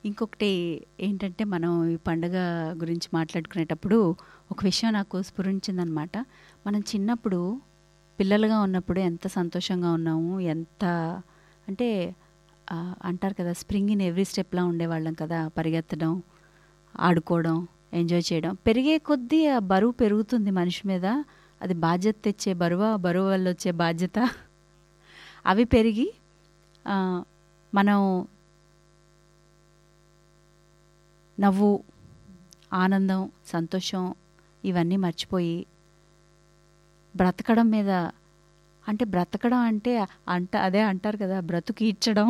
ఇంకొకటి ఏంటంటే మనం ఈ పండగ గురించి మాట్లాడుకునేటప్పుడు ఒక విషయం నాకు స్ఫురించిందనమాట మనం చిన్నప్పుడు పిల్లలుగా ఉన్నప్పుడు ఎంత సంతోషంగా ఉన్నాము ఎంత అంటే ఆ, అంటారు కదా స్ప్రింగ్ ఇన్ ఎవ్రీ స్టెప్లా ఉండేవాళ్ళం కదా పరిగెత్తడం ఆడుకోవడం ఎంజాయ్ చేయడం పెరిగే కొద్దీ ఆ బరువు పెరుగుతుంది మనిషి మీద అది బాధ్యత తెచ్చే బరువు ఆ బరువు వల్ల వచ్చే బాధ్యత అవి పెరిగి ఆ, మనం నవ్వు ఆనందం సంతోషం ఇవన్నీ మర్చిపోయి బ్రతకడం మీద అంటే బ్రతకడం అంటే అంట అదే అంటారు కదా బ్రతుకు ఈడ్చడం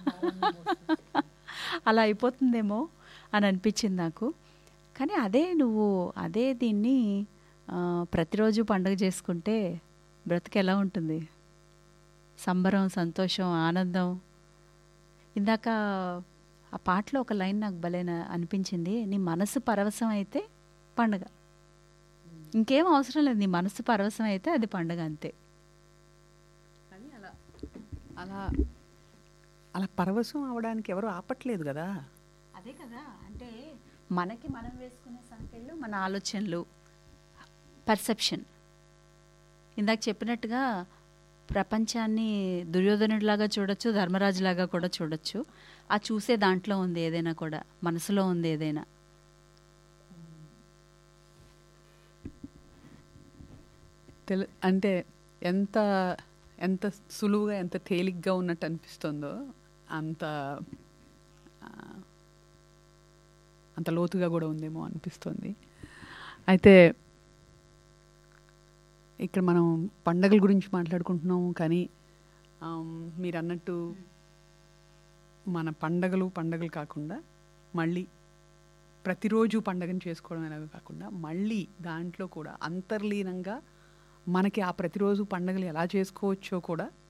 అలా అయిపోతుందేమో అని అనిపించింది నాకు కానీ అదే నువ్వు అదే దీన్ని ఆ, ప్రతిరోజు పండుగ చేసుకుంటే బ్రతుకు ఎలా ఉంటుంది సంబరం సంతోషం ఆనందం ఇందాక ఆ పాటలో ఒక లైన్ నాకు భలే నా- అనిపించింది నీ మనసు పరవశం అయితే పండగ ఇంకేం అవసరం లేదు నీ మనసు పరవశం అయితే అది పండగ అంతే కానీ అలా అలా అలా పరవశం అవడానికి ఎవరు ఆపట్లేదు కదా అదే కదా అంటే మనకి మనం వేసుకునే సంఖ్యలు మన ఆలోచనలు పర్సెప్షన్ ఇందాక చెప్పినట్టుగా ప్రపంచాన్ని దుర్యోధనుడిలాగా చూడొచ్చు ధర్మరాజులాగా కూడా చూడొచ్చు ఆ చూసే దాంట్లో ఉంది ఏదైనా కూడా మనసులో ఉంది ఏదైనా తెలు అంటే ఎంత ఎంత సులువుగా ఎంత తేలిగ్గా ఉన్నట్టు అనిపిస్తుందో అంత ఆ, అంత లోతుగా కూడా ఉందేమో అనిపిస్తుంది అయితే ఇక్కడ మనం పండగల గురించి మాట్లాడుకుంటున్నాము కానీ ఆమ్, మీరు అన్నట్టు మన పండగలు పండగలు కాకుండా మళ్ళీ ప్రతిరోజు పండగను చేసుకోవడం అనేది కాకుండా మళ్ళీ దాంట్లో కూడా అంతర్లీనంగా మనకి ఆ ప్రతిరోజు పండగలు ఎలా చేసుకోవచ్చో కూడా